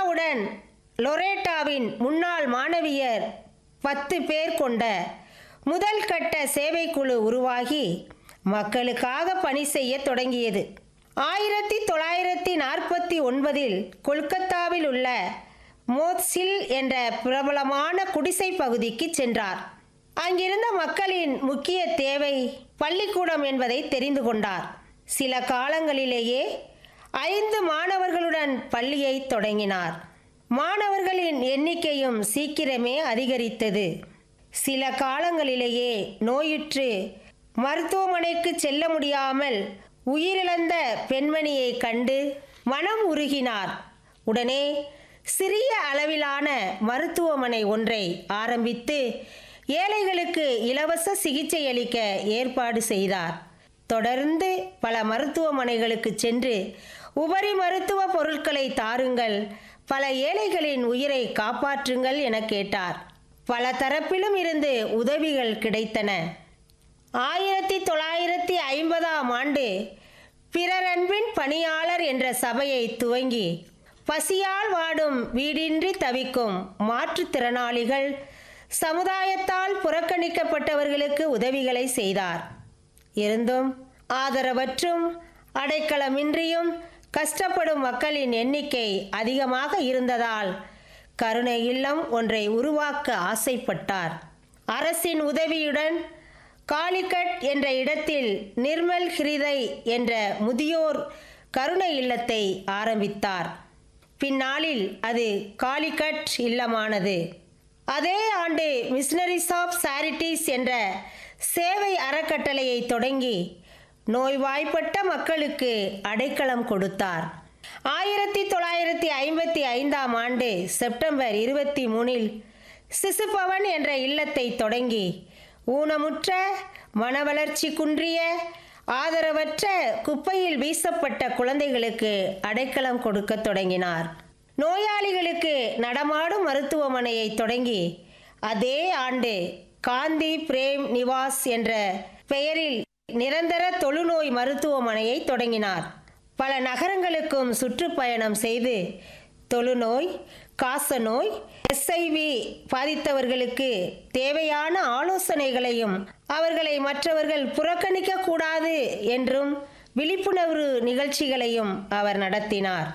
அம்மாவுடன் லொரேட்டாவின் முன்னாள் மாணவியர் பத்து பேர் கொண்ட முதல் கட்ட சேவைக்குழு உருவாகி மக்களுக்காக பணி செய்ய தொடங்கியது ஆயிரத்தி தொள்ளாயிரத்தி நாற்பத்தி ஒன்பதில் கொல்கத்தாவில் உள்ள மோத்சில் என்ற பிரபலமான குடிசை பகுதிக்கு சென்றார் அங்கிருந்த மக்களின் முக்கிய தேவை பள்ளிக்கூடம் என்பதை தெரிந்து கொண்டார் சில காலங்களிலேயே ஐந்து மாணவர்களுடன் பள்ளியை தொடங்கினார் மாணவர்களின் எண்ணிக்கையும் சீக்கிரமே அதிகரித்தது சில காலங்களிலேயே நோயுற்று மருத்துவமனைக்கு செல்ல முடியாமல் உயிரிழந்த பெண்மணியை கண்டு மனம் உருகினார் உடனே சிறிய அளவிலான மருத்துவமனை ஒன்றை ஆரம்பித்து ஏழைகளுக்கு இலவச சிகிச்சை அளிக்க ஏற்பாடு செய்தார் தொடர்ந்து பல மருத்துவமனைகளுக்கு சென்று உபரி மருத்துவ பொருட்களை தாருங்கள் பல ஏழைகளின் உயிரை காப்பாற்றுங்கள் என கேட்டார் பல தரப்பிலும் இருந்து உதவிகள் கிடைத்தன ஆயிரத்தி தொள்ளாயிரத்தி ஐம்பதாம் ஆண்டு பிறரன்பின் பணியாளர் என்ற சபையை துவங்கி பசியால் வாடும் வீடின்றி தவிக்கும் மாற்றுத்திறனாளிகள் சமுதாயத்தால் புறக்கணிக்கப்பட்டவர்களுக்கு உதவிகளை செய்தார் இருந்தும் ஆதரவற்றும் அடைக்கலமின்றியும் கஷ்டப்படும் மக்களின் எண்ணிக்கை அதிகமாக இருந்ததால் கருணை இல்லம் ஒன்றை உருவாக்க ஆசைப்பட்டார் அரசின் உதவியுடன் காலிகட் என்ற இடத்தில் நிர்மல் ஹிருதை என்ற முதியோர் கருணை இல்லத்தை ஆரம்பித்தார் பின்னாளில் அது காலிகட் இல்லமானது அதே ஆண்டு மிஷனரிஸ் ஆஃப் சாரிட்டிஸ் என்ற சேவை அறக்கட்டளையை தொடங்கி நோய்வாய்ப்பட்ட மக்களுக்கு அடைக்கலம் கொடுத்தார் ஆயிரத்தி தொள்ளாயிரத்தி ஐம்பத்தி ஐந்தாம் ஆண்டு செப்டம்பர் இருபத்தி மூணில் சிசுபவன் என்ற இல்லத்தை தொடங்கி ஊனமுற்ற மனவளர்ச்சி குன்றிய ஆதரவற்ற குப்பையில் வீசப்பட்ட குழந்தைகளுக்கு அடைக்கலம் கொடுக்க தொடங்கினார் நோயாளிகளுக்கு நடமாடும் மருத்துவமனையை தொடங்கி அதே ஆண்டு காந்தி பிரேம் நிவாஸ் என்ற பெயரில் நிரந்தர தொழுநோய் மருத்துவமனையை தொடங்கினார் பல நகரங்களுக்கும் சுற்றுப்பயணம் செய்து தொழுநோய் காசநோய் எஸ்ஐவி பாதித்தவர்களுக்கு தேவையான ஆலோசனைகளையும் அவர்களை மற்றவர்கள் புறக்கணிக்க கூடாது என்றும் விழிப்புணர்வு நிகழ்ச்சிகளையும் அவர் நடத்தினார்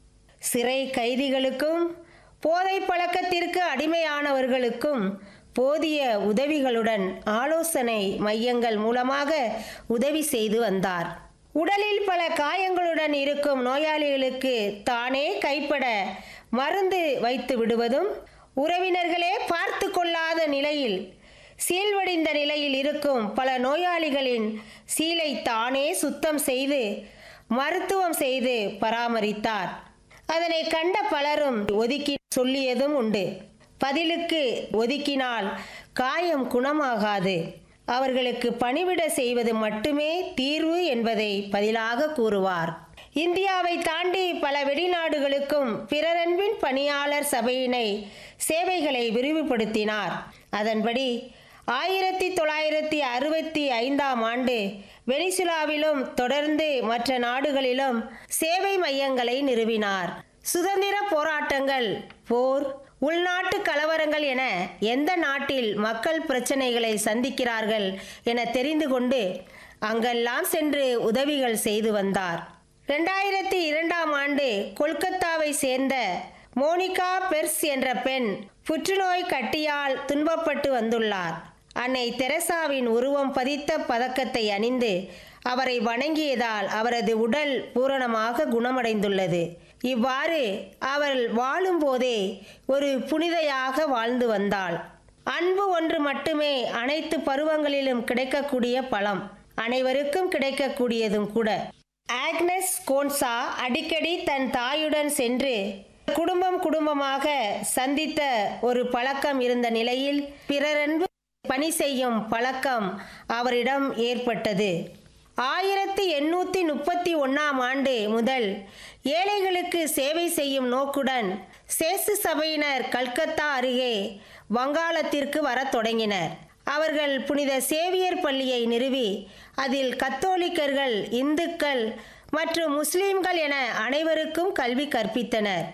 சிறை கைதிகளுக்கும் போதை பழக்கத்திற்கு அடிமையானவர்களுக்கும் போதிய உதவிகளுடன் ஆலோசனை மையங்கள் மூலமாக உதவி செய்து வந்தார் உடலில் பல காயங்களுடன் இருக்கும் நோயாளிகளுக்கு தானே கைப்பட மருந்து வைத்து விடுவதும் உறவினர்களே பார்த்து கொள்ளாத நிலையில் சீழ்வடிந்த நிலையில் இருக்கும் பல நோயாளிகளின் சீலை தானே சுத்தம் செய்து மருத்துவம் செய்து பராமரித்தார் அதனை கண்ட பலரும் ஒதுக்கி சொல்லியதும் உண்டு பதிலுக்கு ஒதுக்கினால் காயம் குணமாகாது அவர்களுக்கு பணிவிட செய்வது மட்டுமே தீர்வு என்பதை பதிலாக கூறுவார் இந்தியாவை தாண்டி பல வெளிநாடுகளுக்கும் பிறரன்பின் பணியாளர் சபையினை சேவைகளை விரிவுபடுத்தினார் அதன்படி ஆயிரத்தி தொள்ளாயிரத்தி அறுபத்தி ஐந்தாம் ஆண்டு வெனிசுலாவிலும் தொடர்ந்து மற்ற நாடுகளிலும் சேவை மையங்களை நிறுவினார் சுதந்திர போராட்டங்கள் போர் உள்நாட்டு கலவரங்கள் என எந்த நாட்டில் மக்கள் பிரச்சனைகளை சந்திக்கிறார்கள் என தெரிந்து கொண்டு அங்கெல்லாம் சென்று உதவிகள் செய்து வந்தார் ரெண்டாயிரத்தி இரண்டாம் ஆண்டு கொல்கத்தாவை சேர்ந்த மோனிகா பெர்ஸ் என்ற பெண் புற்றுநோய் கட்டியால் துன்பப்பட்டு வந்துள்ளார் அன்னை தெரசாவின் உருவம் பதித்த பதக்கத்தை அணிந்து அவரை வணங்கியதால் அவரது உடல் பூரணமாக குணமடைந்துள்ளது இவ்வாறு அவள் வாழும்போதே ஒரு புனிதையாக வாழ்ந்து வந்தாள் அன்பு ஒன்று மட்டுமே அனைத்து பருவங்களிலும் கிடைக்கக்கூடிய பழம் அனைவருக்கும் கிடைக்கக்கூடியதும் கூட ஆக்னஸ் கோன்சா அடிக்கடி தன் தாயுடன் சென்று குடும்பம் குடும்பமாக சந்தித்த ஒரு பழக்கம் இருந்த நிலையில் பிறரன்பு பணி செய்யும் பழக்கம் அவரிடம் ஏற்பட்டது ஆயிரத்தி எண்ணூற்றி முப்பத்தி ஒன்றாம் ஆண்டு முதல் ஏழைகளுக்கு சேவை செய்யும் நோக்குடன் சேசு சபையினர் கல்கத்தா அருகே வங்காளத்திற்கு வரத் தொடங்கினர் அவர்கள் புனித சேவியர் பள்ளியை நிறுவி அதில் கத்தோலிக்கர்கள் இந்துக்கள் மற்றும் முஸ்லிம்கள் என அனைவருக்கும் கல்வி கற்பித்தனர்